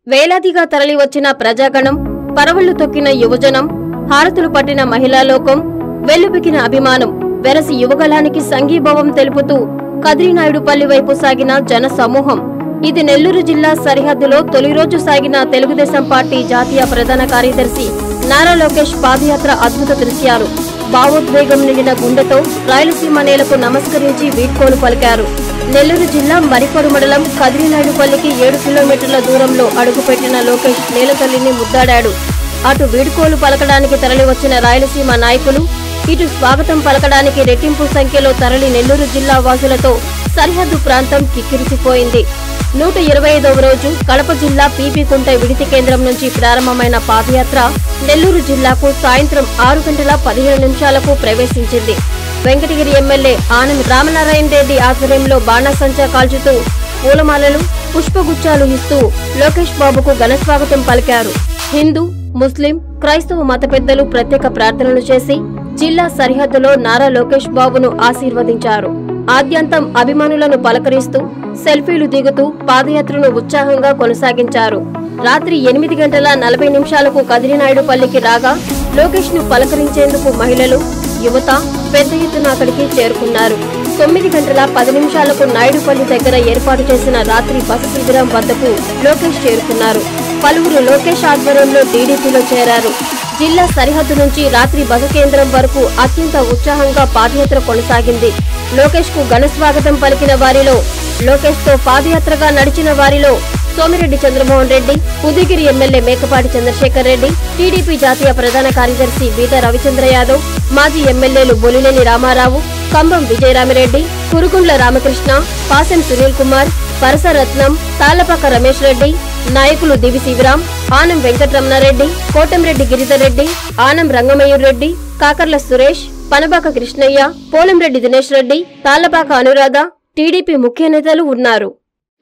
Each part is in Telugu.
వేలాదిగా తరలివచ్చిన ప్రజాగణం పరవళ్లు తొక్కిన యువజనం హారతులు పట్టిన మహిళా లోకం వెల్లుబికిన అభిమానం వెరసి యువగలానికి సంఘీభావం తెలుపుతూ కదిరినాయుడుపల్లి వైపు సాగిన జన సమూహం ఇది నెల్లూరు జిల్లా సరిహద్దులో తొలి రోజు సాగిన తెలుగుదేశం పార్టీ జాతీయ ప్రధాన కార్యదర్శి నారా లోకేష్ పాదయాత్ర అద్భుత దృశ్యాలు భావోద్వేగం నిండిన గుండెతో రాయలసీమ నేలకు నమస్కరించి వీడ్కోలు పలికారు నెల్లూరు జిల్లా మరికొడు మండలం కదిరినాయుడుపల్లికి ఏడు కిలోమీటర్ల దూరంలో అడుగుపెట్టిన లోకేష్ నేలతల్లిని ముద్దాడాడు అటు వీడ్కోలు పలకడానికి తరలివచ్చిన రాయలసీమ నాయకులు ఇటు స్వాగతం పలకడానికి రెట్టింపు సంఖ్యలో తరలి నెల్లూరు జిల్లా వాసులతో సరిహద్దు ప్రాంతం కిక్కిరిసిపోయింది నూట ఇరవై ఐదవ రోజు కడప జిల్లా పీపీకుంట విడితి కేంద్రం నుంచి ప్రారంభమైన పాదయాత్ర నెల్లూరు జిల్లాకు సాయంత్రం ఆరు గంటల పదిహేను నిమిషాలకు ప్రవేశించింది వెంకటగిరి ఎమ్మెల్యే ఆనం రామనారాయణ రెడ్డి ఆధ్వర్యంలో బాణాసంచా కాల్చుతూ పూలమాలలు పుష్పగుచ్చాలు ఇస్తూ లోకేష్ బాబుకు ఘనస్వాగతం పలికారు హిందూ ముస్లిం క్రైస్తవ మత పెద్దలు ప్రత్యేక ప్రార్థనలు చేసి జిల్లా సరిహద్దులో నారా లోకేష్ బాబును ఆశీర్వదించారు ఆద్యంతం అభిమానులను పలకరిస్తూ సెల్ఫీలు దిగుతూ పాదయాత్రను ఉత్సాహంగా కొనసాగించారు రాత్రి ఎనిమిది గంటల నలభై నిమిషాలకు కదిరినాయుడుపల్లికి రాగా లోకేష్ ను పలకరించేందుకు మహిళలు యువత పెద్ద ఎత్తున అక్కడికి చేరుకున్నారు తొమ్మిది గంటల పది నిమిషాలకు నాయుడుపల్లి దగ్గర ఏర్పాటు చేసిన రాత్రి బస శిబిరం వద్దకు లోకేష్ చేరుకున్నారు పలువురు లోకేష్ ఆధ్వర్యంలో టీడీపీలో చేరారు జిల్లా సరిహద్దు నుంచి రాత్రి బస కేంద్రం వరకు అత్యంత ఉత్సాహంగా పాదయాత్ర కొనసాగింది లోకేష్ కు ఘన స్వాగతం పలికిన వారిలో లోకేష్ తో పాదయాత్రగా నడిచిన వారిలో సోమిరెడ్డి చంద్రమోహన్ రెడ్డి ఉదయగిరి ఎమ్మెల్యే మేకపాటి చంద్రశేఖర్ రెడ్డి టీడీపీ జాతీయ ప్రధాన కార్యదర్శి బీద రవిచంద్ర యాదవ్ మాజీ ఎమ్మెల్యేలు బొలినేని రామారావు కంబం విజయరామిరెడ్డి కురుకుండ్ల రామకృష్ణ పాసెం సునీల్ కుమార్ పరసరత్నం తాళ్లపాక రమేష్ రెడ్డి నాయకులు దివి శివరాం ఆనం వెంకటరమణారెడ్డి కోటంరెడ్డి గిరిధర్ రెడ్డి ఆనం రంగమయూర్ రెడ్డి కాకర్ల సురేష్ పనబాక కృష్ణయ్య పోలంరెడ్డి దినేష్ రెడ్డి తాళ్లపాక అనురాధ టీడీపీ ముఖ్య నేతలు ఉన్నారు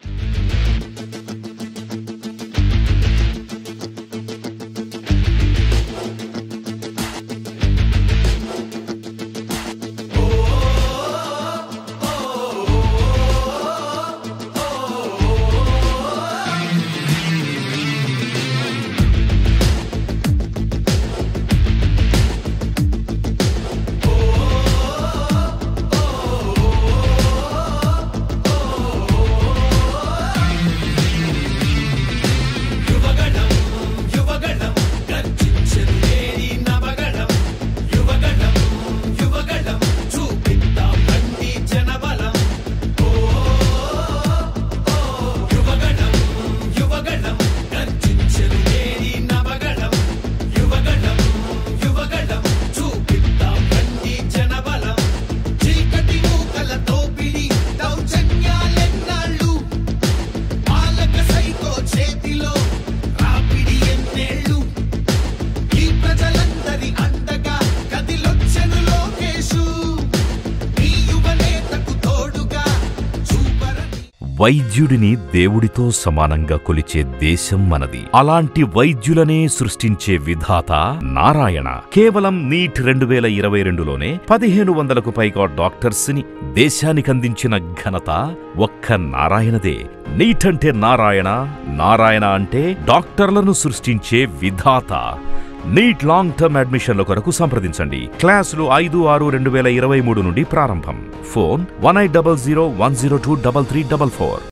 యువగణం యువగణం గర్జించెందేరి నవగణం యువగణం యువగణం చూపిద్దాం రండి జనబలం ఓ యువగణం యువగణం గర్జించెందేరి నవగణం యువగణం యువగణం చూపిద్దాం రండి జనబలం చీకటి మూకల తోపిడి దౌర్జన్యాలెన్నాళ్ళు పాలక సైకో చేతిలో రాపిడి ఎన్నేళ్ళు ఈ ప్రజలందరి అండగా కదిలొచ్చెను లోకేశు ఈ యువనేతకు తోడుగా చూపరని వైద్యుడిని దేవుడితో సమానంగా కొలిచే దేశం మనది అలాంటి వైద్యులనే సృష్టించే విధాత నారాయణ కేవలం నీట్ రెండు వేల ఇరవై రెండులోనే పదిహేను వందలకు పైగా డాక్టర్స్ ని దేశానికందించిన ఘనత ఒక్క నారాయణదే నీట్ అంటే నారాయణ నారాయణ అంటే డాక్టర్లను సృష్టించే విధాత నీట్ లాంగ్ టర్మ్ అడ్మిషన్ల కొరకు సంప్రదించండి క్లాసులు ఐదు ఆరు రెండు వేల ఇరవై మూడు నుండి ప్రారంభం phone one eight double zero one zero two double three double four